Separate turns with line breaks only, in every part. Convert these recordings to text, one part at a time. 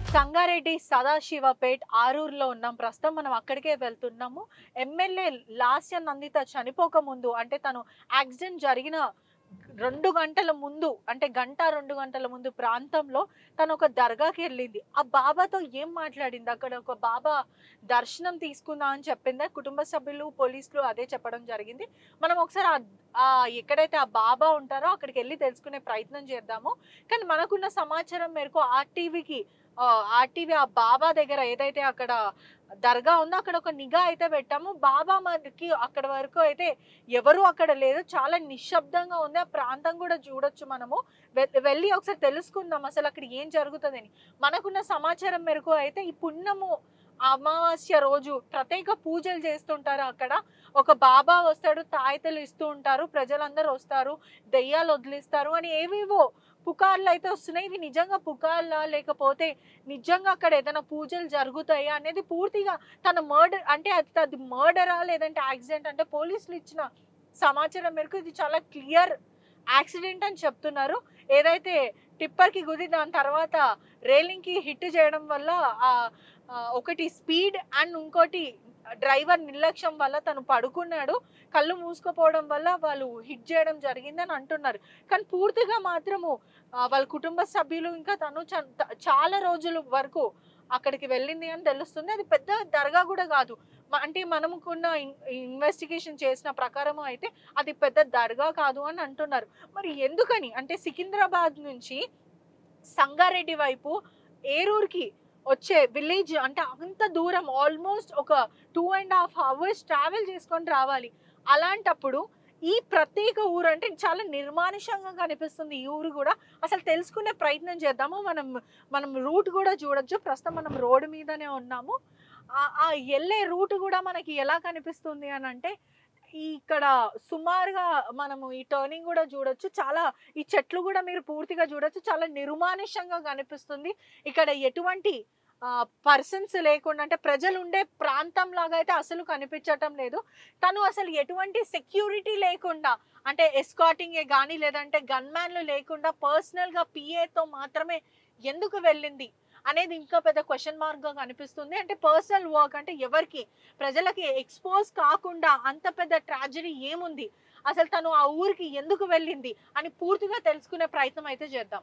సంగారెడ్డి సదాశివపేట్ ఆరూరులో ఉన్నాం ప్రస్తుతం మనం అక్కడికే వెళ్తున్నాము ఎమ్మెల్యే లాస్య నందిత చనిపోక ముందు అంటే తను యాక్సిడెంట్ జరిగిన రెండు గంటల ముందు అంటే గంట రెండు గంటల ముందు ప్రాంతంలో తను ఒక దర్గాకి వెళ్ళింది ఆ బాబాతో ఏం మాట్లాడింది అక్కడ ఒక బాబా దర్శనం తీసుకుందా అని చెప్పింది కుటుంబ సభ్యులు పోలీసులు అదే చెప్పడం జరిగింది మనం ఒకసారి ఆ- ఆ ఎక్కడైతే ఆ బాబా ఉంటారో అక్కడికి వెళ్ళి తెలుసుకునే ప్రయత్నం చేద్దాము కానీ మనకున్న సమాచారం మేరకు ఆర్టీవీకి ఆర్టీవీ ఆ బాబా దగ్గర ఏదైతే అక్కడ దర్గా ఉందో అక్కడ ఒక నిఘా అయితే పెట్టాము బాబా మనకి అక్కడ వరకు అయితే ఎవరు అక్కడ లేదు చాలా నిశ్శబ్దంగా ఉంది ఆ ప్రాంతం కూడా చూడొచ్చు మనము వె- వెళ్ళి ఒకసారి తెలుసుకుందాం అసలు అక్కడ ఏం జరుగుతుందని మనకున్న సమాచారం మేరకు అయితే ఈ పుణ్యము అమావాస్య రోజు ప్రత్యేక పూజలు చేస్తుంటారు అక్కడ ఒక బాబా వస్తాడు తాయితలు ఇస్తూ ఉంటారు ప్రజలందరూ వస్తారు దెయ్యాలు వదిలిస్తారు అని ఏవేవో పుకార్లు అయితే వస్తున్నాయి ఇవి నిజంగా పుకార్లా లేకపోతే నిజంగా అక్కడ ఏదైనా పూజలు జరుగుతాయా అనేది పూర్తిగా తన మర్డర్ అంటే అది అది మర్డరా లేదంటే యాక్సిడెంట్ అంటే పోలీసులు ఇచ్చిన సమాచారం మేరకు ఇది చాలా క్లియర్ యాక్సిడెంట్ అని చెప్తున్నారు ఏదైతే టిప్పర్కి గుది దాని తర్వాత రైలింగ్కి హిట్ చేయడం వల్ల ఆ ఆ, ఒకటి స్పీడ్ అండ్ ఇంకోటి డ్రైవర్ నిర్లక్ష్యం వల్ల తను పడుకున్నాడు కళ్ళు మూసుకుపోవడం వల్ల వాళ్ళు హిట్ చేయడం జరిగిందని అంటున్నారు కానీ పూర్తిగా మాత్రము ఆ, వాళ్ళ కుటుంబ సభ్యులు ఇంకా తను చ- త- చాలా రోజుల వరకు అక్కడికి వెళ్ళింది అని తెలుస్తుంది అది పెద్ద దర్గా కూడా కాదు మ- అంటే మనముకున్న ఇన్వెస్టిగేషన్ చేసిన ప్రకారం అయితే అది పెద్ద దర్గా కాదు అని అంటున్నారు మరి ఎందుకని అంటే సికింద్రాబాద్ నుంచి సంగారెడ్డి వైపు ఏరూరుకి వచ్చే విలేజ్ అంటే అంత దూరం ఆల్మోస్ట్ ఒక two and half hours travel చేసుకొని రావాలి అలాంటప్పుడు ఈ ప్రత్యేక ఊరు అంటే చాలా నిర్మానుషంగా కనిపిస్తుంది ఈ ఊరు కూడా అసలు తెలుసుకునే ప్రయత్నం చేద్దాము మనం మనం రూట్ కూడా చూడొచ్చు ప్రస్తుతం మనం రోడ్డు మీదనే ఉన్నాము ఆ- ఆ వెళ్ళే రూట్ కూడా మనకి ఎలా కనిపిస్తుంది అని అంటే ఈ ఇక్కడ సుమారుగా మనము ఈ టర్నింగ్ కూడా చూడొచ్చు చాలా ఈ చెట్లు కూడా మీరు పూర్తిగా చూడొచ్చు చాలా నిర్మానుషంగా కనిపిస్తుంది ఇక్కడ ఎటువంటి పర్సన్స్ లేకుండా అంటే ప్రజలు ఉండే ప్రాంతం లాగా అయితే అసలు కనిపించటం లేదు తను అసలు ఎటువంటి సెక్యూరిటీ లేకుండా అంటే ఎస్కాటింగే కానీ లేదంటే గన్మ్యాన్లు లేకుండా పర్సనల్గా పిఏతో మాత్రమే ఎందుకు వెళ్ళింది అనేది ఇంకా పెద్ద క్వశ్చన్ మార్క్ గా కనిపిస్తుంది అంటే పర్సనల్ వర్క్ అంటే ఎవరికి ప్రజలకి ఎక్స్పోజ్ కాకుండా అంత పెద్ద ట్రాజడీ ఏముంది అసలు తను ఆ ఊరికి ఎందుకు వెళ్ళింది అని పూర్తిగా తెలుసుకునే ప్రయత్నం అయితే చేద్దాం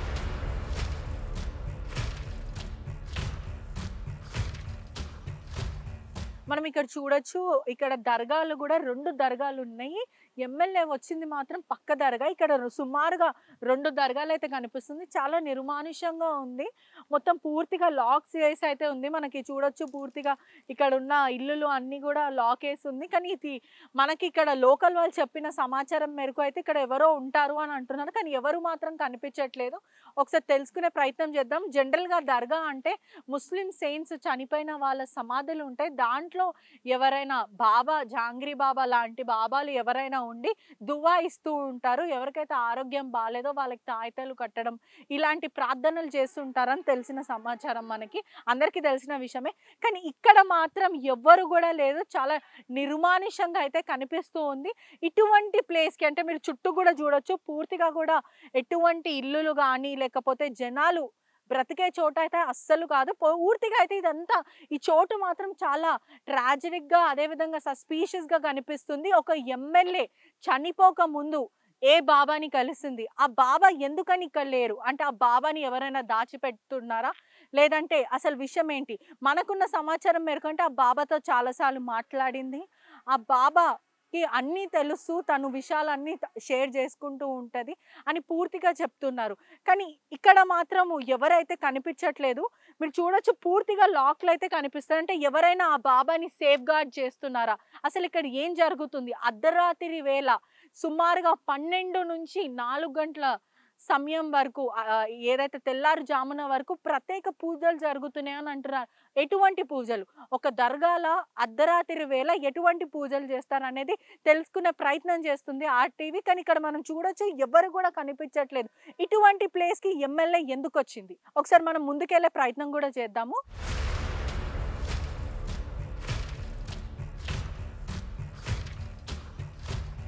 మనం ఇక్కడ చూడొచ్చు ఇక్కడ దర్గాలు కూడా రెండు దర్గాలు ఉన్నాయి ఎమ్మెల్యే వచ్చింది మాత్రం పక్క దర్గా ఇక్కడ రు- సుమారుగా రెండు దర్గాలు అయితే కనిపిస్తుంది చాలా నిర్మానుషంగా ఉంది మొత్తం పూర్తిగా లాక్స్ వేసి అయితే ఉంది మనకి చూడొచ్చు పూర్తిగా ఇక్కడ ఉన్న ఇల్లులు అన్ని కూడా లాక్ వేసి ఉంది కానీ ఇది మనకి ఇక్కడ లోకల్ వాళ్ళు చెప్పిన సమాచారం మేరకు అయితే ఇక్కడ ఎవరో ఉంటారు అని అంటున్నారు కానీ ఎవరు మాత్రం కనిపించట్లేదు ఒకసారి తెలుసుకునే ప్రయత్నం చేద్దాం జనరల్గా దర్గా అంటే ముస్లిం సెయింట్స్ చనిపోయిన వాళ్ళ సమాధులు ఉంటాయి దాంట్లో ఎవరైనా బాబా జాంగ్రీ బాబా లాంటి బాబాలు ఎవరైనా ఉండి దువా ఇస్తూ ఉంటారు ఎవరికైతే ఆరోగ్యం బాగాలేదో వాళ్ళకి తాయితలు కట్టడం ఇలాంటి ప్రార్థనలు చేస్తుంటారని తెలిసిన సమాచారం మనకి అందరికీ తెలిసిన విషయమే కానీ ఇక్కడ మాత్రం ఎవ్వరు కూడా లేదు చాలా నిర్మానుషంగా అయితే కనిపిస్తూ ఉంది ఇటువంటి ప్లేస్కి అంటే మీరు చుట్టూ కూడా చూడొచ్చు పూర్తిగా కూడా ఎటువంటి ఇల్లులు కానీ లేకపోతే జనాలు బ్రతికే చోట అయితే అస్సలు కాదు పో- పూర్తిగా అయితే ఇదంతా ఈ చోటు మాత్రం చాలా ట్రాజడిక్గా అదేవిధంగా సస్పీషియస్గా కనిపిస్తుంది ఒక ఎమ్మెల్యే చనిపోక ముందు ఏ బాబాని కలిసింది ఆ బాబా ఎందుకని ఇక్కడ లేరు అంటే ఆ బాబాని ఎవరైనా దాచిపెడుతున్నారా లేదంటే అసలు విషయం ఏంటి మనకున్న సమాచారం మేరకు అంటే ఆ బాబాతో చాలాసార్లు మాట్లాడింది ఆ బాబాకి అన్నీ తెలుసు తను విషయాలన్నీ త- షేర్ చేసుకుంటూ ఉంటుంది అని పూర్తిగా చెప్తున్నారు కానీ ఇక్కడ మాత్రము ఎవరైతే కనిపించట్లేదు మీరు చూడొచ్చు పూర్తిగా లాక్లు అయితే కనిపిస్తాయి అంటే ఎవరైనా ఆ బాబాని సేఫ్ గార్డ్ చేస్తున్నారా అసలు ఇక్కడ ఏం జరుగుతుంది అర్ధరాత్రి వేళ సుమారుగా పన్నెండు నుంచి నాలుగు గంటల సమయం వరకు ఆ, ఆ, ఏదైతే తెల్లారుజామున వరకు ప్రత్యేక పూజలు జరుగుతున్నాయి అని అంటున్నారు ఎటువంటి పూజలు ఒక దర్గాల అర్ధరాత్రి వేళ ఎటువంటి పూజలు చేస్తారు అనేది తెలుసుకునే ప్రయత్నం చేస్తుంది ఆర్టీవీ కానీ ఇక్కడ మనం చూడొచ్చు ఎవరు కూడా కనిపించట్లేదు ఇటువంటి ప్లేస్ కి ఎమ్మెల్యే ఎందుకు వచ్చింది ఒకసారి మనం ముందుకెళ్లే ప్రయత్నం కూడా చేద్దాము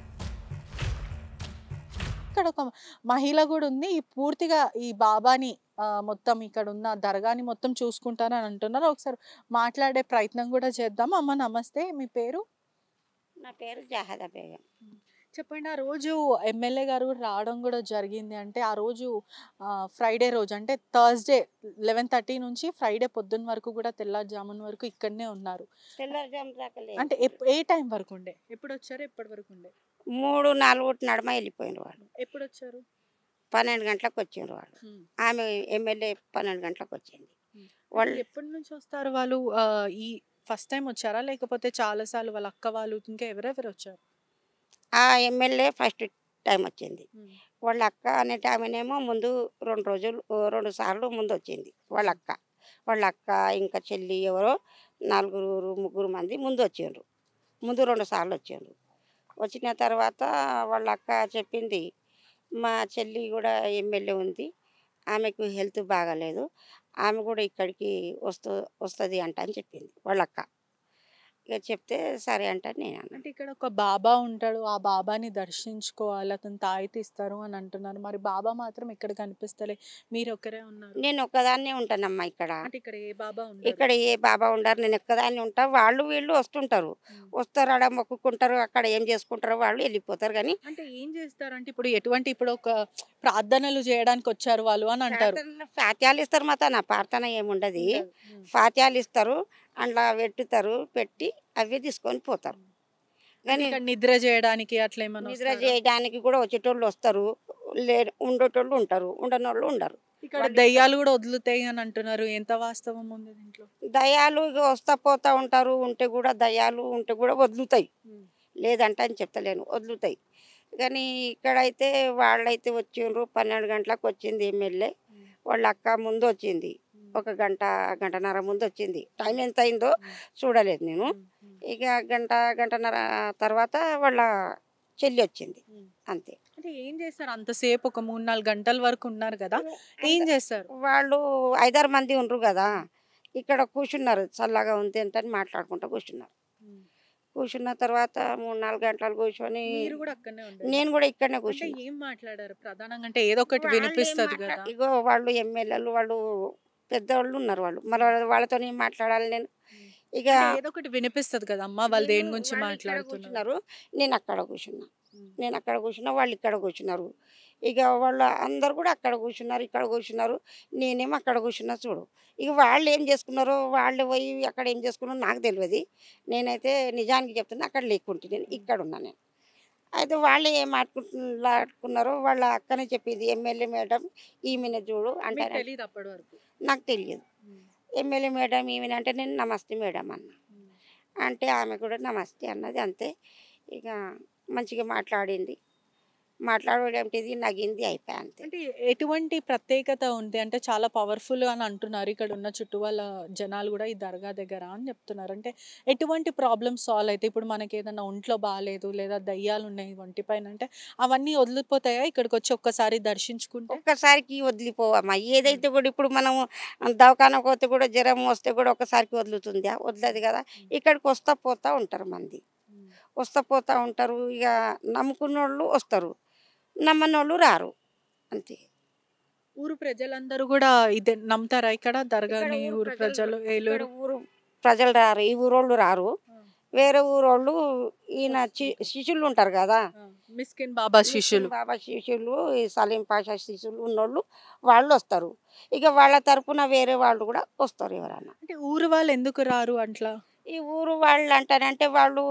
ఇక్కడ ఒక మహిళ కూడా ఉంది ఈ పూర్తిగా ఈ బాబాని ఆ, మొత్తం ఇక్కడ ఉన్న దర్గాని మొత్తం చూసుకుంటారని అంటున్నారు ఒకసారి మాట్లాడే ప్రయత్నం కూడా చేద్దాం అమ్మ నమస్తే మీ పేరు
నా పేరు జహాదా బేగం
చెప్పండి ఆ రోజు ఎమ్మెల్యే గారు రావడం కూడా జరిగింది అంటే ఆ రోజు ఫ్రైడే రోజు అంటే థర్స్డే లెవెన్ థర్టీ నుంచి ఫ్రైడే పొద్దున్న వరకు కూడా తెల్లారుజామున వరకు ఇక్కడనే ఉన్నారు
తెల్లవారుజాము దాకా లేదు.
అంటే ఎప్- ఏ టైం వరకు ఉండే ఎప్పుడు వచ్చారు ఎప్పటి వరకు ఉండే
మూడు నాలుగు నడమ వెళ్ళిపోయిన వాళ్ళు
ఎప్పుడు వచ్చారు
పన్నెండు గంటలకు వచ్చిండ్రు వాళ్ళు ఆమె ఎమ్మెల్యే పన్నెండు గంటలకు వచ్చింది వాళ్ళు
ఎప్పటి నుంచి వస్తారు వాళ్ళు ఆ, ఈ ఫస్ట్ టైం వచ్చారా లేకపోతే చాలా సార్లు వాళ్ళ అక్క వాళ్ళు ఇంకా ఎవరెవరు వచ్చారు
ఆ ఎమ్మెల్యే ఫస్ట్ టైం వచ్చింది వాళ్ళ అక్క అనే ఆమెనేమో ముందు రెండు రోజులు ఓ రెండు సార్లు ముందు వచ్చింది వాళ్ళ అక్క వాళ్ళ అక్క ఇంకా చెల్లి ఎవరో నలుగురు ముగ్గురు మంది ముందు వచ్చిండ్రు ముందు రెండు సార్లు వచ్చిండ్రు వచ్చిన తర్వాత వాళ్ళ అక్క చెప్పింది మా చెల్లి కూడా ఎమ్మెల్యే ఉంది ఆమెకు హెల్త్ బాగాలేదు ఆమె కూడా ఇక్కడికి వస్తూ వస్తుంది అంట అని చెప్పింది వాళ్ళ అక్క ఇక చెప్తే సరే అంట నేను అన్నాను
అంటే ఇక్కడ ఒక బాబా ఉంటాడు ఆ బాబాని దర్శించుకోవాలి అతను తాయితీ ఇస్తారు అని అంటున్నారు మరి బాబా మాత్రం ఇక్కడ కనిపిస్తలే మీరు ఒక్కరే ఉన్నారు
నేను ఒక్కదాన్నే ఉంటానమ్మా ఇక్కడ
అంటే ఇక్కడ ఏ బాబా ఉండరు
ఇక్కడ ఏ బాబా ఉండరు నేను ఎక్కదాన్ని ఉంటా వాళ్ళు వీళ్ళు వస్తుంటారు
ఉమ్.
వస్తారు ఆడ మొక్కుకుంటారు అక్కడ ఏం చేసుకుంటారో వాళ్ళు వెళ్ళిపోతారు కానీ
అంటే ఏం చేస్తారంటే ఇప్పుడు ఎటువంటి ఇప్పుడు ఒక ప్రార్థనలు చేయడానికి వచ్చారు వాళ్ళు అని అంటారు
ప్రార్థనలు ఫాత్యాలు ఇస్తారు మాత నా ప్రార్థన ఏముండదు
ఉమ్.
ఫాత్యాలు ఇస్తారు అందులో పెట్టుతారు పెట్టి అవి తీసుకొని పోతారు కానీ
ఇక్కడ నిద్ర చేయడానికి అట్లా ఏమైనా
నిద్ర
వస్తారా?
చేయడానికి కూడా వచ్చేటోళ్ళు వస్తారు లే ఉండేటోళ్ళు ఉంటారు ఉండనోళ్ళు ఉండరు
ఇక్కడ
వాళ్ళు
దయ్యాలు కూడా వదులుతాయి అని అంటున్నారు ఎంత వాస్తవం ఉంది దీంట్లో
దయాలు ఇక వస్తా పోతా ఉంటారు ఉంటే కూడా దయాలు ఉంటే కూడా వదులుతాయి లేదంట అని చెప్తలేను వదులుతాయి కానీ ఇక్కడైతే వాళ్ళైతే వచ్చిండ్రు పన్నెండు గంటలకు వచ్చింది ఎమ్మెల్యే వాళ్ళ అక్క ముందు వచ్చింది ఒక గంట గంటన్నర ముందు వచ్చింది టైం ఎంత అయిందో చూడలేదు నేను ఇక గంట గంటన్నర తర్వాత వాళ్ళ చెల్లి వచ్చింది అంతే
అంటే ఏం చేస్తారు అంతసేపు ఒక మూడు నాలుగు గంటల వరకు ఉన్నారు కదా ఏం చేస్తారు
వాళ్ళు ఐదారు మంది ఉండ్రు కదా ఇక్కడ కూర్చున్నారు చల్లగా ఉంది అంటే మాట్లాడుకుంటూ కూర్చున్నారు కూర్చున్న తర్వాత మూడు నాలుగు గంటలు కూర్చొని
మీరు కూడా అక్కడనే ఉంటారు
నేను కూడా ఇక్కడనే
అంటే
కూర్చున్నా
ఏం మాట్లాడారు ప్రధానంగా అంటే ఏదో ఒకటి
వాళ్ళు ఏం
వినిపిస్తుంది
మాట్లా-
కదా
ఇగో వాళ్ళు ఎమ్మెల్యేలు వాళ్ళు పెద్దవాళ్ళు ఉన్నారు వాళ్ళు మరి వాళ్ళ- వాళ్ళతో ఏం మాట్లాడాలి నేను ఇక
అంటే ఏదో ఒకటి వినిపిస్తుంది కదా అమ్మ వాళ్ళు దేని
నేను-
గురించి
వాళ్ళు ఇక్కడ
మాట్లాడుతున్నారు
కూర్చున్నారు నేను అక్కడ కూర్చున్నా
ఉమ్.
నేను అక్కడ కూర్చున్నా వాళ్ళు ఇక్కడ కూర్చున్నారు ఇక వాళ్ళు అందరు కూడా అక్కడ కూర్చున్నారు ఇక్కడ కూర్చున్నారు నేనేమో అక్కడ కూర్చున్నా చూడు ఇక వాళ్ళు ఏం చేసుకున్నారో వాళ్ళు పోయి అక్కడ ఏం చేసుకున్నారో నాకు తెలియదు నేనైతే నిజానికి చెప్తున్నా అక్కడ లేకుంటే నేను ఇక్కడ ఉన్నా నేను అయితే వాళ్ళు ఏం మాట్లాడుకున్నారో వాళ్ళ అక్కనే చెప్పింది ఎమ్మెల్యే మేడం ఈమెను చూడు
మీకు
అంటారు
తెలియదు అప్పటి వరకు
నాకు తెలియదు ఎమ్మెల్యే మేడం ఈమెను అంటే నేను నమస్తే మేడం అన్న అంటే ఆమె కూడా నమస్తే అన్నది అంతే ఇక మంచిగా మాట్లాడింది మాట్లాడేటిది నగింది అయిపోయి అంతే
అంటే ఎటువంటి ప్రత్యేకత ఉంది అంటే చాలా పవర్ఫుల్ అని అంటున్నారు ఇక్కడ ఉన్న చుట్టూ వాళ్ళ జనాలు కూడా ఈ దర్గా దగ్గర అని చెప్తున్నారు అంటే ఎటువంటి ప్రాబ్లమ్స్ సాల్వ్ అయితే ఇప్పుడు మనకి ఏదైనా ఒంట్లో బాగాలేదు లేదా దయ్యాలు ఉన్నాయి ఒంటి పైన అంటే అవన్నీ వదిలిపోతాయా ఇక్కడికి వచ్చి ఒక్కసారి దర్శించుకుంటే
ఒక్కసారికి వదిలిపోవమ్మా ఏదైతే కూడా ఇప్పుడు మనం దవాఖానకు పోతే కూడా జ్వరం వస్తే కూడా ఒక్కసారికి వదులుతుందా వదలదు కదా ఇక్కడికి వస్తా పోతా ఉంటారు మంది వస్తా పోతా ఉంటారు ఇక నమ్ముకున్న వాళ్ళు వస్తారు నమ్మనోళ్ళు రారు అంతే
ఊరు ప్రజలందరూ కూడా ఇదే నమ్ముతారా ఇక్కడ దర్గాని
ఇక్కడ
ఊరు ప్రజలు ఏలూరు
ఇక్కడ ఊరు ప్రజలు రారు ఈ ఊరోళ్ళు రారు వేరే ఊరోళ్ళు ఈయన చి- శిష్యులు ఉంటారు కదా
మిస్కిన్ బాబా శిష్యులు
బాబా శిష్యులు ఈ సలీం పాషా శిష్యులు ఉన్నోళ్ళు వాళ్ళు వస్తారు ఇక వాళ్ళ తరపున వేరే వాళ్ళు కూడా వస్తారు ఎవరన్నా
అంటే ఊరు వాళ్ళు ఎందుకు రారు అట్లా
ఈ ఊరు వాళ్ళు అంటారంటే వాళ్ళు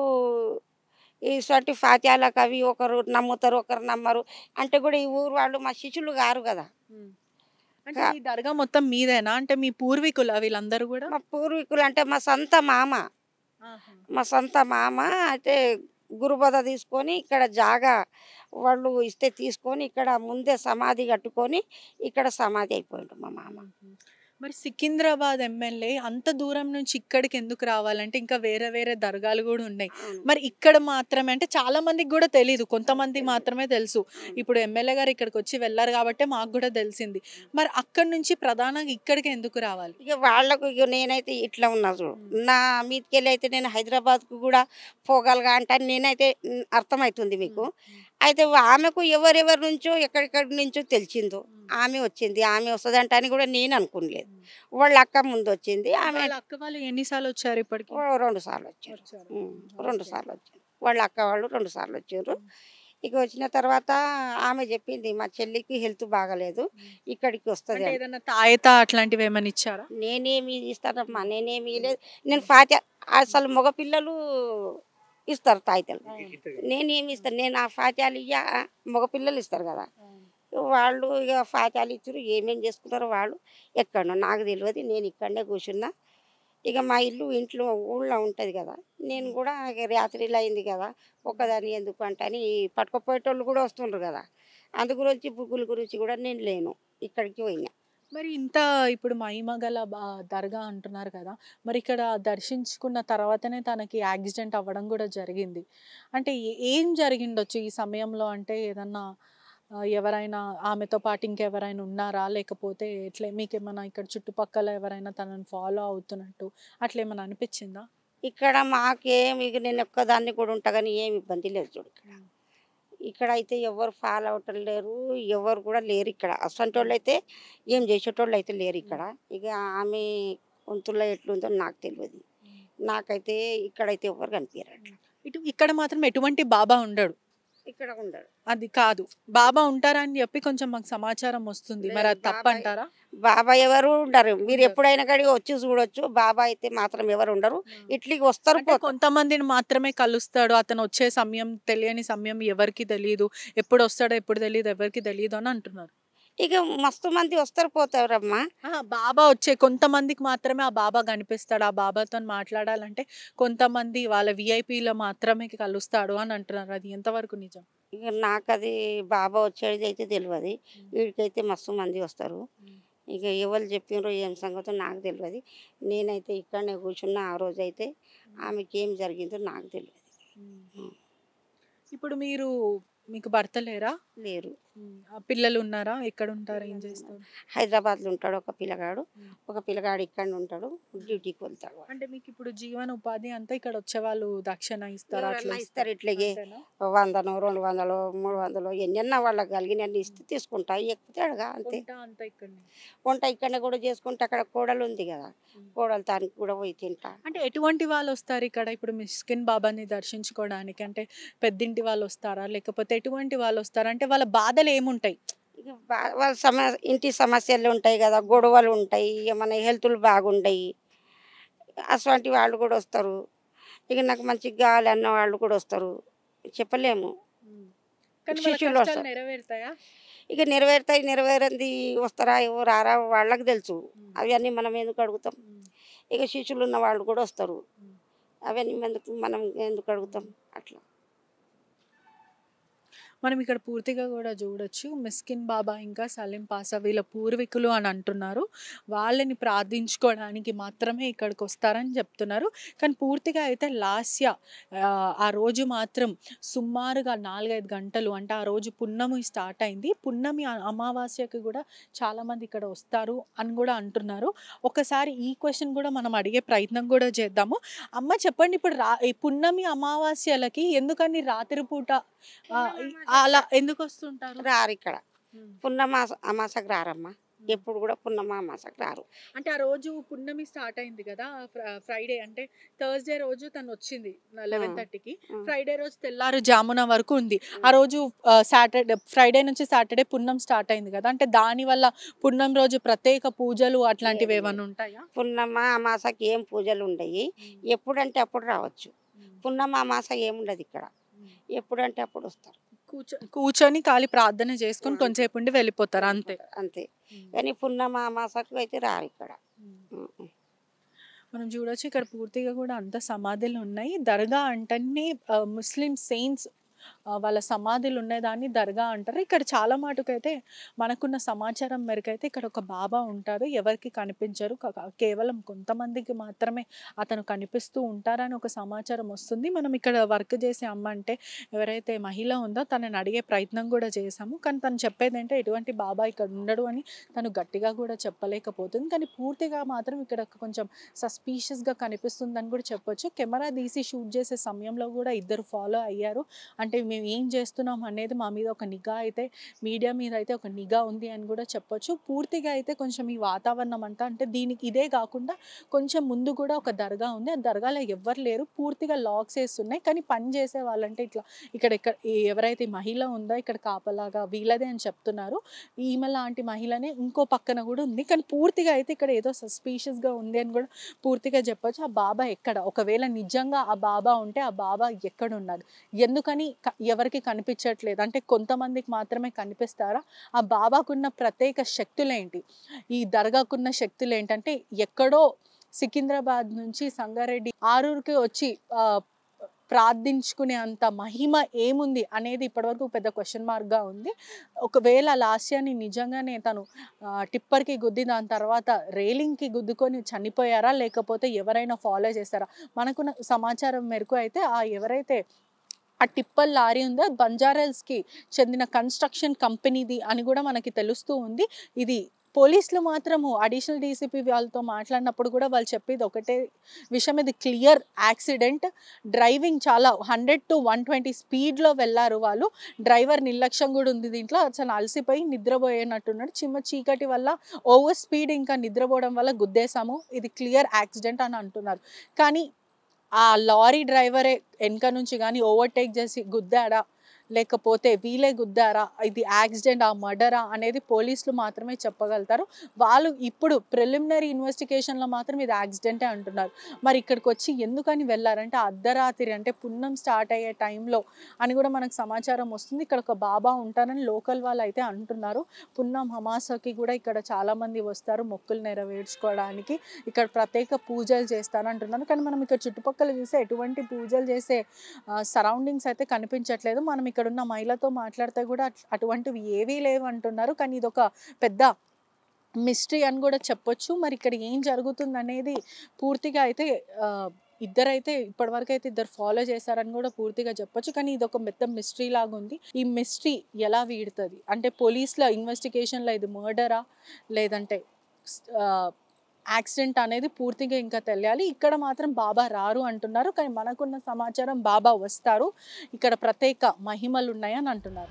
ఈ సొంటి ఫాత్యాలకు అవి ఒకరు నమ్ముతారు ఒకరు నమ్మరు అంటే కూడా ఈ ఊరు వాళ్ళు మా శిష్యులు కారు కదా
అంటే ఈ దర్గా మొత్తం మీదేనా అంటే మీ పూర్వీకులు వీళ్ళందరూ కూడా
మా పూర్వీకులు అంటే మా సొంత మామ మా సొంత మామ అయితే గురుబద తీసుకొని ఇక్కడ జాగా వాళ్ళు ఇస్తే తీసుకొని ఇక్కడ ముందే సమాధి కట్టుకొని ఇక్కడ సమాధి అయిపోయిండు మా మామ
మరి సికింద్రాబాద్ ఎమ్మెల్యే అంత దూరం నుంచి ఇక్కడికి ఎందుకు రావాలంటే ఇంకా వేరే వేరే దర్గాలు కూడా ఉన్నాయి మరి ఇక్కడ మాత్రమే అంటే చాలా మందికి కూడా తెలియదు కొంతమంది మాత్రమే తెలుసు ఇప్పుడు ఎమ్మెల్యే గారు ఇక్కడికి వచ్చి వెళ్ళారు కాబట్టి మాకు కూడా తెలిసింది మరి అక్కడ నుంచి ప్రధానంగా ఇక్కడికి ఎందుకు రావాలి
ఇక వాళ్ళకు ఇక నేనైతే ఇట్లా ఉన్నా చూడు నా మీదకెళ్ళి అయితే నేను హైదరాబాద్కు కూడా పోగలగా అంటే నేనైతే ఉమ్, అర్థమవుతుంది మీకు అయితే ఆమెకు ఎవరెవరి నుంచో ఎక్కడెక్కడి నుంచో తెలిసిందో ఆమె వచ్చింది ఆమె వస్తుందంట అని కూడా నేను అనుకోలేదు వాళ్ళ అక్క ముందు వచ్చింది ఆమె
వాళ్ళ అక్క వాళ్ళు ఎన్నిసార్లు వచ్చారు ఇప్పటికి
ఓ రెండు సార్లు వచ్చారు ఉమ్, రెండు సార్లు వచ్చారు వాళ్ళ అక్క వాళ్ళు రెండు సార్లు వచ్చారు ఇక వచ్చిన తర్వాత ఆమె చెప్పింది మా చెల్లికి హెల్త్ బాగలేదు ఇక్కడికి వస్తుంది
అంటే ఏదైనా తాయత అట్లాంటివి ఏమైనా ఇచ్చారా
నేనేమి ఇస్తానమ్మా నేనేమి లేదు నేను ఫాత్యా అసలు మగపిల్లలు ఇస్తారు తాయితలు నేనేమి ఇస్తాను నేను ఆ ఫాత్యాలు ఇయ్య మగపిల్లలు ఇస్తారు కదా వాళ్ళు ఇక ఫాత్యాలు ఇచ్చారు ఏమేం చేసుకున్నారో వాళ్ళు ఎక్కడో నాకు తెలియదు నేను ఇక్కడనే కూర్చున్నా ఇక మా ఇల్లు ఇంట్లో ఊళ్ళో ఉంటుంది కదా నేను కూడా ఇక రాత్రిలో అయింది కదా ఒక్కదాన్ని ఎందుకు అంటని పట్టుకుపోయేటోళ్ళు కూడా వస్తుండ్రు కదా అందు గురించి బుగ్గుల గురించి కూడా నేను లేను ఇక్కడికి పోయినా
మరి ఇంత ఇప్పుడు మహిమగల బా- దర్గా అంటున్నారు కదా మరి ఇక్కడ దర్శించుకున్న తర్వాతనే తనకి యాక్సిడెంట్ అవ్వడం కూడా జరిగింది అంటే ఏ- ఏం జరిగిండొచ్చు ఈ సమయంలో అంటే ఏదన్నా ఆ, ఎవరైనా ఆమెతో పాటు ఇంకెవరైనా ఉన్నారా లేకపోతే ఎట్లే మీకేమైనా ఇక్కడ చుట్టుపక్కల ఎవరైనా తనని ఫాలో అవుతున్నట్టు అట్లా ఏమైనా అనిపించిందా
ఇక్కడ మాకేం ఇక నేను ఒక్కదాన్ని కూడా ఉంటా కానీ ఏం ఇబ్బంది లేదు చూడు ఇక్కడ ఇక్కడ అయితే ఎవరు ఫాలో అవటం లేరు ఎవరు కూడా లేరు ఇక్కడ అసంటి వాళ్ళు అయితే ఏం చేసేటోళ్ళు అయితే లేరు ఇక్కడ ఇక ఆమె వంతుల్లో ఎట్లుందో నాకు తెలియదు నాకైతే ఇక్కడైతే ఎవరు కనిపించారు అట్లా
ఇటు ఇక్కడ మాత్రం ఎటువంటి బాబా ఉండడు
ఇక్కడ ఉండరు
అది కాదు బాబా ఉంటారా అని చెప్పి కొంచెం మాకు సమాచారం వస్తుంది మరి అది
లేదు,
తప్పు
బాబాయ్
అంటారా
బాబా ఎవరు ఉండరు మీరు
ఉండరు.
ఎప్పుడైనా కడిగి వచ్చి చూడొచ్చు బాబా అయితే మాత్రం ఎవరు ఉండరు ఇట్లికి వస్తారు
అంటే
పోతారు
కొంతమందిని మాత్రమే కలుస్తాడు అతను వచ్చే సమయం తెలియని సమయం ఎవరికి తెలియదు ఎప్పుడు వస్తాడో ఎప్పుడు తెలియదు ఎవరికి తెలియదు అని అంటున్నారు
ఇక మస్తు మంది వస్తారు పోతారమ్మా
ఆ, బాబా వచ్చే కొంతమందికి మాత్రమే ఆ బాబా కనిపిస్తాడు ఆ బాబాతో మాట్లాడాలంటే కొంతమంది వాళ్ళ విఐపీలో మాత్రమే కలుస్తాడు అని అంటున్నారు అది ఎంతవరకు నిజం
ఇక నాకు అది బాబా వచ్చేది అయితే తెలియదు వీడికైతే మస్తు మంది వస్తారు ఇక ఎవరు చెప్పినరో ఏం సంగతో నాకు తెలియదు నేనైతే ఇక్కడనే కూర్చున్నా ఆ రోజు అయితే ఆమెకి ఏం జరిగిందో నాకు తెలియదు
ఇప్పుడు మీరు మీకు భర్త లేరా
లేరు
ఆ పిల్లలు ఉన్నారా ఎక్కడ ఉంటారు ఏం చేస్తారు
హైదరాబాద్లో ఉంటాడు ఒక పిల్లగాడు ఒక పిల్లగాడు ఇక్కడ ఉంటాడు డ్యూటీకి వెళ్తాడు వాడు.
అంటే మీకు ఇప్పుడు జీవన ఉపాధి అంతా ఇక్కడ వచ్చే వాళ్ళు దక్షిణ ఇస్తారా అట్లా
ఎవరన్నా ఇస్తారు ఇట్లాగే
అంతేనా?
వందను రెండు వందలు మూడు వందలు ఎన్నెన్న వాళ్ళకి కలిగినన్ని ఇస్తే తీసుకుంటా ఎక్కితే అడగా అంతే
వంట అంతా ఇక్కడనే
వంట ఇక్కడనే కూడా చేసుకుంటే అక్కడ కోడలు ఉంది కదా కోడలు దానికి కూడా పోయి తింటా
అంటే ఎటువంటి వాళ్ళు వస్తారు ఇక్కడ ఇప్పుడు మిస్కిన్ బాబాని దర్శించుకోవడానికి అంటే పెద్దింటి వాళ్ళు వస్తారా లేకపోతే ఎటువంటి వాళ్ళు వస్తారా అంటే వాళ్ళ బాధలు ఏముంటాయి
ఇక బా- వాళ్ళ సమ ఇంటి సమస్యలు ఉంటాయి కదా గొడవలు ఉంటాయి ఏమైనా హెల్త్లు బాగుంటాయి అటువంటి వాళ్ళు కూడా వస్తారు ఇక నాకు మంచిగా కావాలి అన్న వాళ్ళు కూడా వస్తారు చెప్పలేము
కానీ వాళ్ళ
శిష్యులు
కష్టాలు
వస్తారు.
నెరవేరుతాయా
ఇక నెరవేరుతాయి నెరవేరంది వస్తారా ఎవరు రారా వాళ్ళకి తెలుసు అవన్నీ మనం ఎందుకు అడుగుతాం ఇక శిష్యులు ఉన్న వాళ్ళు కూడా వస్తారు అవన్నీ ఎందుకు మనం ఎందుకు అడుగుతాం అట్లా
మనం ఇక్కడ పూర్తిగా కూడా చూడొచ్చు మిస్కిన్ బాబా ఇంకా సలీం పాసా వీళ్ళ పూర్వీకులు అని అంటున్నారు వాళ్ళని ప్రార్థించుకోవడానికి మాత్రమే ఇక్కడికి వస్తారని చెప్తున్నారు కానీ పూర్తిగా అయితే లాస్య ఆ, ఆ రోజు మాత్రం సుమారుగా నాలుగైదు గంటలు అంటే ఆ రోజు పున్నమి స్టార్ట్ అయింది పున్నమి అ- అమావాస్యకి కూడా చాలామంది ఇక్కడ వస్తారు అని కూడా అంటున్నారు ఒకసారి ఈ క్వశ్చన్ కూడా మనం అడిగే ప్రయత్నం కూడా చేద్దాము అమ్మ చెప్పండి ఇప్పుడు రా ఈ పున్నమి అమావాస్యలకి ఎందుకని రాత్రిపూట ఆ, ఈ- అలా ఎందుకు వస్తుంటారు
రారు ఇక్కడ పున్నమాస అమాసకు రారమ్మా ఎప్పుడు కూడా పున్నమ అమాసకు రారు
అంటే ఆ రోజు పున్నమి స్టార్ట్ అయింది కదా ఫ్రైడే అంటే థర్స్డే రోజు తను వచ్చింది లెవెన్ థర్టీకి
ఆ.
ఫ్రైడే రోజు తెల్లారు జామున వరకు ఉంది ఆ రోజు సాటర్డే ఫ్రైడే నుంచి సాటర్డే పున్నం స్టార్ట్ అయింది కదా అంటే దాని వల్ల పున్నం రోజు ప్రత్యేక పూజలు అట్లాంటివి
లేదు.
ఏమైనా ఉంటాయా
పున్నమ అమాసకి ఏం పూజలు ఉండయి ఎప్పుడంటే అప్పుడు రావచ్చు పున్నమ అమాస ఏముండదు ఇక్కడ ఎప్పుడంటే అప్పుడు వస్తారు
కూర్చో కూర్చొని ఖాళీ ప్రార్థన చేసుకొని
ఆ.
కొంచెంసేపు ఉండి వెళ్ళిపోతారు అంతే
అంతే కానీ పున్నమ అమాసకు అయితే రారు ఇక్కడ ఉం.
మనం చూడొచ్చు ఇక్కడ పూర్తిగా కూడా అంత సమాధులు ఉన్నాయి దర్గా అంటేనే ఆ, ముస్లిం సెయింట్స్ ఆ, వాళ్ళ సమాధులు ఉండేదాన్ని దర్గా అంటారు ఇక్కడ చాలా మటుకైతే మనకున్న సమాచారం మేరకైతే ఇక్కడ ఒక బాబా ఉంటారు ఎవరికి కనిపించరు కా- కేవలం కొంతమందికి మాత్రమే అతను కనిపిస్తూ ఉంటారని ఒక సమాచారం వస్తుంది మనం ఇక్కడ వర్క్ చేసే అమ్మ అంటే ఎవరైతే మహిళ ఉందో తనని అడిగే ప్రయత్నం కూడా చేశాము కానీ తను చెప్పేది అంటే ఎటువంటి బాబా ఇక్కడ ఉండడు అని తను గట్టిగా కూడా చెప్పలేకపోతుంది కానీ పూర్తిగా మాత్రం ఇక్కడ కొంచెం సస్పీషియస్గా కనిపిస్తుందని కూడా చెప్పొచ్చు కెమెరా తీసి షూట్ చేసే సమయంలో కూడా ఇద్దరు ఫాలో అయ్యారు అంటే మేము ఏం చేస్తున్నాం అనేది మా మీద ఒక నిఘా అయితే మీడియా మీద అయితే ఒక నిఘా ఉంది అని కూడా చెప్పొచ్చు పూర్తిగా అయితే కొంచెం ఈ వాతావరణం అంతా అంటే దీనికి ఇదే కాకుండా కొంచెం ముందు కూడా ఒక దర్గా ఉంది ఆ దర్గాలో ఎవ్వరు లేరు పూర్తిగా లాక్స్ వేస్తున్నాయి కానీ పని చేసే వాళ్ళంటే ఇట్లా ఇక్కడ ఇక్కడ ఈ ఎవరైతే ఈ మహిళ ఉందో ఇక్కడ కాపలాగా వీళ్ళదే అని చెప్తున్నారు ఈమె లాంటి మహిళనే ఇంకో పక్కన కూడా ఉంది కానీ పూర్తిగా అయితే ఇక్కడ ఏదో సస్పీషియస్గా ఉంది అని కూడా పూర్తిగా చెప్పొచ్చు ఆ బాబా ఎక్కడ ఒకవేళ నిజంగా ఆ బాబా ఉంటే ఆ బాబా ఎక్కడ ఉన్నారు ఎందుకని క- ఎవరికి కనిపించట్లేదు అంటే కొంతమందికి మాత్రమే కనిపిస్తారా ఆ బాబాకున్న ప్రత్యేక శక్తులేంటి ఈ దర్గాకున్న శక్తులు ఏంటంటే ఎక్కడో సికింద్రాబాద్ నుంచి సంగారెడ్డి ఆరూరుకి వచ్చి ఆ, ప్రార్థించుకునే అంత మహిమ ఏముంది అనేది ఇప్పటివరకు పెద్ద క్వశ్చన్ మార్క్గా ఉంది ఒకవేళ లాస్యాని నిజంగానే తను ఆ, టిప్పర్కి గుద్ది దాని తర్వాత రైలింగ్కి గుద్దుకొని చనిపోయారా లేకపోతే ఎవరైనా ఫాలో చేశారా మనకున్న సమాచారం మేరకు అయితే ఆ ఎవరైతే ఆ టిప్పర్ లారీ ఉందో అది బంజారాల్స్కి చెందిన కన్స్ట్రక్షన్ కంపెనీది అని కూడా మనకి తెలుస్తూ ఉంది ఇది పోలీసులు మాత్రము అడిషనల్ డీసీపీ వాళ్ళతో మాట్లాడినప్పుడు కూడా వాళ్ళు చెప్పేది ఒకటే విషయం ఇది క్లియర్ యాక్సిడెంట్ డ్రైవింగ్ చాలా హండ్రెడ్ టు వన్ ట్వంటీ స్పీడ్లో వెళ్ళారు వాళ్ళు డ్రైవర్ నిర్లక్ష్యం కూడా ఉంది దీంట్లో అసలు అలసిపోయి నిద్రపోయినట్టున్నాడు చిమ్మ చీకటి వల్ల ఓవర్ స్పీడ్ ఇంకా నిద్రపోవడం వల్ల గుద్దేశాము ఇది క్లియర్ యాక్సిడెంట్ అని అంటున్నారు కానీ ఆ లారీ డ్రైవరే వెనక నుంచి కానీ ఓవర్టేక్ చేసి గుద్దాడా లేకపోతే వీలే గుద్దారా ఇది యాక్సిడెంట్ ఆ మర్డరా అనేది పోలీసులు మాత్రమే చెప్పగలుగుతారు వాళ్ళు ఇప్పుడు ప్రిలిమినరీ ఇన్వెస్టిగేషన్లో మాత్రం ఇది యాక్సిడెంటే అంటున్నారు మరి ఇక్కడికి వచ్చి ఎందుకని వెళ్ళారంటే అర్ధరాత్రి అంటే పున్నం స్టార్ట్ అయ్యే టైంలో అని కూడా మనకు సమాచారం వస్తుంది ఇక్కడ ఒక బాబా ఉంటారని లోకల్ వాళ్ళు అయితే అంటున్నారు పున్నం హమాసకి కూడా ఇక్కడ చాలామంది వస్తారు మొక్కులు నెరవేర్చుకోవడానికి ఇక్కడ ప్రత్యేక పూజలు చేస్తారు అంటున్నారు కానీ మనం ఇక్కడ చుట్టుపక్కల చూస్తే ఎటువంటి పూజలు చేసే సరౌండింగ్స్ అయితే కనిపించట్లేదు మనం ఇక్కడ ఉన్న మహిళతో మాట్లాడితే కూడా అట్- అటువంటివి ఏవీ లేవు అంటున్నారు కానీ ఇది ఒక పెద్ద మిస్టరీ అని కూడా చెప్పొచ్చు మరి ఇక్కడ ఏం జరుగుతుంది అనేది పూర్తిగా అయితే ఆ, ఇద్దరైతే ఇప్పటివరకు అయితే ఇద్దరు ఫాలో చేశారని కూడా పూర్తిగా చెప్పొచ్చు కానీ ఇది ఒక పెద్ద మిస్టరీ లాగా ఉంది ఈ మిస్టరీ ఎలా వీడుతుంది అంటే పోలీసుల ఇన్వెస్టిగేషన్లో ఇది మర్డరా లేదంటే యాక్సిడెంట్ అనేది పూర్తిగా ఇంకా తెలియాలి ఇక్కడ మాత్రం బాబా రారు అంటున్నారు కానీ మనకున్న సమాచారం బాబా వస్తారు ఇక్కడ ప్రత్యేక మహిమలు ఉన్నాయని అంటున్నారు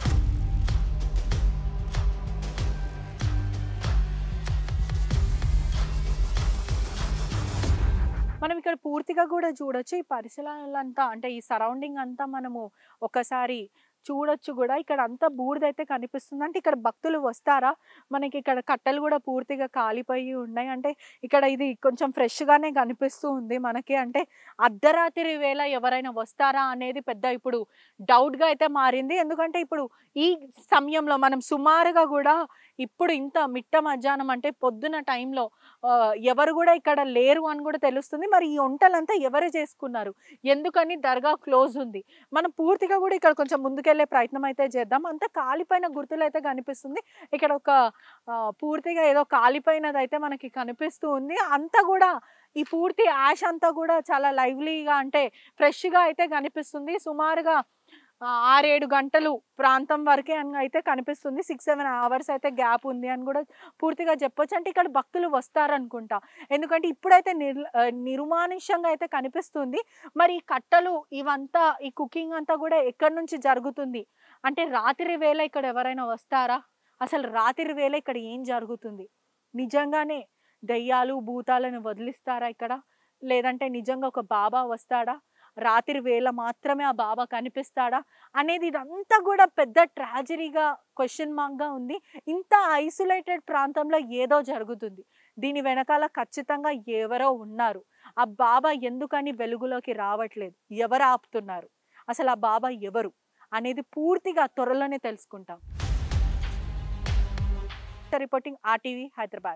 మనం ఇక్కడ పూర్తిగా కూడా చూడొచ్చు ఈ పరిసరాలంతా అంటే ఈ సరౌండింగ్ అంతా మనము ఒకసారి చూడొచ్చు కూడా ఇక్కడ అంతా బూడిదైతే కనిపిస్తుంది అంటే ఇక్కడ భక్తులు వస్తారా మనకి ఇక్కడ కట్టెలు కూడా పూర్తిగా కాలిపోయి ఉన్నాయి అంటే ఇక్కడ ఇది కొంచెం ఫ్రెష్గానే కనిపిస్తూ ఉంది మనకి అంటే అర్ధరాత్రి వేళ ఎవరైనా వస్తారా అనేది పెద్ద ఇప్పుడు డౌట్గా అయితే మారింది ఎందుకంటే ఇప్పుడు ఈ సమయంలో మనం సుమారుగా కూడా ఇప్పుడు ఇంత మిట్ట మధ్యాహ్నం అంటే పొద్దున టైంలో ఆ, ఎవరు కూడా ఇక్కడ లేరు అని కూడా తెలుస్తుంది మరి ఈ వంటలంతా ఎవరు చేసుకున్నారు ఎందుకని దర్గా క్లోజ్ ఉంది మనం పూర్తిగా కూడా ఇక్కడ కొంచెం ముందుకెళ్లే ప్రయత్నం అయితే చేద్దాం అంతా కాలిపోయిన గుర్తులు అయితే కనిపిస్తుంది ఇక్కడ ఒక ఆ, పూర్తిగా ఏదో కాలిపోయినది అయితే మనకి కనిపిస్తూ ఉంది అంతా కూడా ఈ పూర్తి యాష్ అంతా కూడా చాలా లైవ్లీగా అంటే ఫ్రెష్గా అయితే కనిపిస్తుంది సుమారుగా ఆ, ఆరేడు గంటలు ప్రాంతం వరకే అని అయితే కనిపిస్తుంది సిక్స్ సెవెన్ అవర్స్ అయితే గ్యాప్ ఉంది అని కూడా పూర్తిగా చెప్పొచ్చు అంటే ఇక్కడ భక్తులు వస్తారనుకుంటా ఎందుకంటే ఇప్పుడైతే నిర్ ఆ, నిర్మానుష్యంగా అయితే కనిపిస్తుంది మరి ఈ కట్టలు ఇవంతా ఈ కుకింగ్ అంతా కూడా ఎక్కడి నుంచి జరుగుతుంది అంటే రాత్రి వేళ ఇక్కడ ఎవరైనా వస్తారా అసలు రాత్రి వేళ ఇక్కడ ఏం జరుగుతుంది నిజంగానే దయ్యాలు భూతాలను వదిలిస్తారా ఇక్కడ లేదంటే నిజంగా ఒక బాబా వస్తాడా రాత్రి వేళ మాత్రమే ఆ బాబా కనిపిస్తాడా అనేది ఇదంతా కూడా పెద్ద ట్రాజడీగా క్వశ్చన్ మార్క్గా ఉంది ఇంత ఐసోలేటెడ్ ప్రాంతంలో ఏదో జరుగుతుంది దీని వెనకాల ఖచ్చితంగా ఎవరో ఉన్నారు ఆ బాబా ఎందుకని వెలుగులోకి రావట్లేదు ఎవరు ఆపుతున్నారు అసలు ఆ బాబా ఎవరు అనేది పూర్తిగా త్వరలోనే తెలుసుకుంటాం రిపోర్టింగ్ ఆర్టీవీ హైదరాబాద్